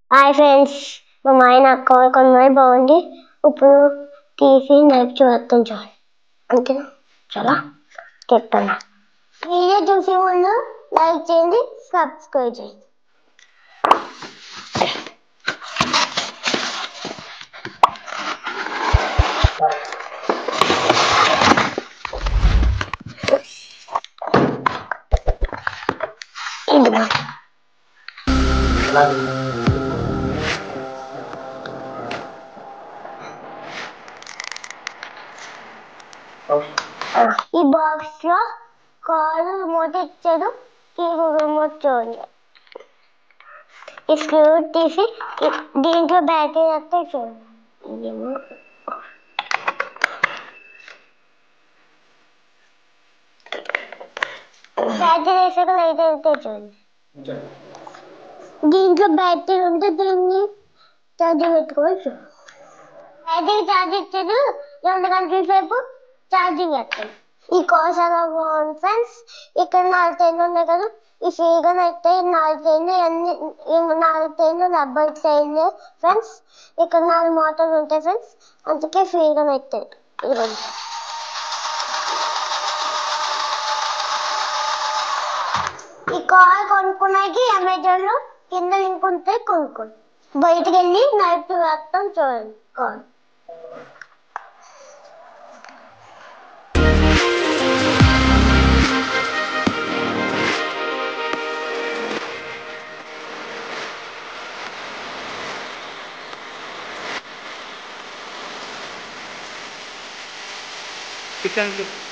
hi friends మా మాయన అక్క కొన్నాయి బాగుంది ఇప్పుడు తీసి నైపు చూస్తాం చాలు అంతేనా చాలా చెప్తాను వీడియో చూసే ముందు లైక్ చేయండి సబ్స్క్రైబ్ చేయండి ఇది ఈ బాక్స్ లో కారు రిమోట్ ఇచ్చాడు ఈ రిమోట్ చూడండి ఈ స్క్రూ తీసి ఈ- దీంట్లో బ్యాటరీ వస్తే చూడండి ఇదేమో బ్యాటరీ వేసాక లైట్ వెళ్తే చూడండి దీంట్లో బ్యాటరీ ఉంటే దీన్ని ఛార్జింగ్ పెట్టుకోవచ్చు బ్యాటరీ ఛార్జ్ ఇచ్చాడు రెండు గంటల సేపు ఛార్జింగ్ ఎత్తాడు ఈ కోసాల బాగుంది ఫ్రెండ్స్ ఇక్కడ నాలుగు టైన్లు ఉన్నాయి కదా ఈ ఫ్రీగా అయితే నాలుగు టైన్లు అన్ని ఈ నాలుగు టైన్లు రబ్బర్ టైన్లు ఫ్రెండ్స్ ఇక్కడ నాలుగు మోటార్లు ఉంటాయి ఫ్రెండ్స్ అందుకే ఫ్రీగా ఎత్తాడు ఇదిగోండి ఈ కార్ కొనుక్కున్నాకి అమెజాన్ లో కింద లింక్ ఉంటే కొనుక్కోండి బయటికి వెళ్ళి నైట్ వేస్తాం చూడండి కార్ కిచెన్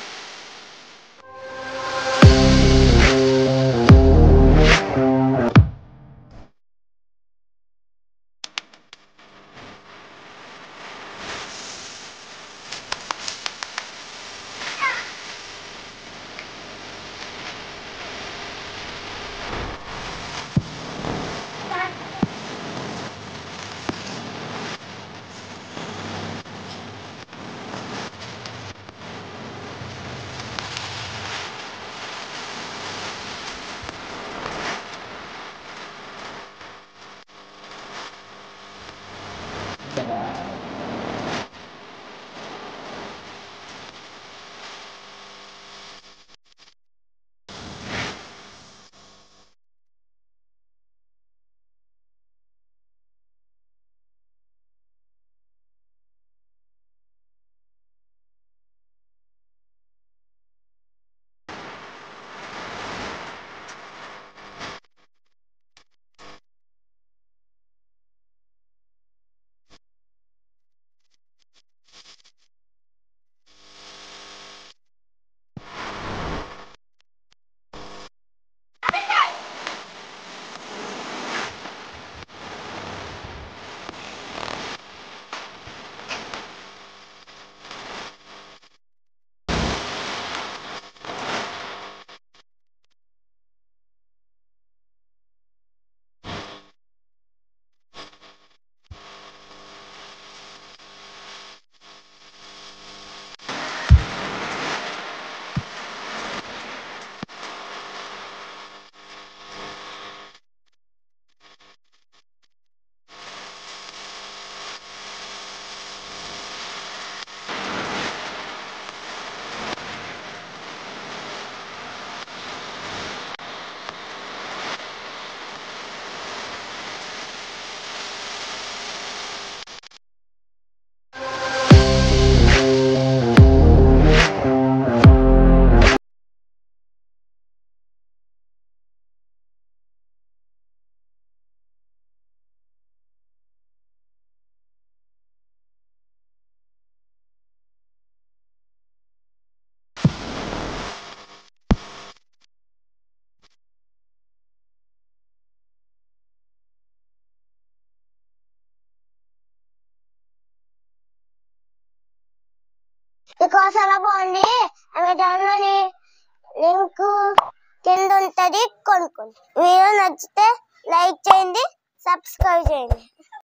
బికాస్ అలా బాగుంది అమెజాన్ లో లింక్ కింద ఉంటది కొనుక్కోండి వీడియో నచ్చితే లైక్ చేయండి సబ్స్క్రైబ్ చేయండి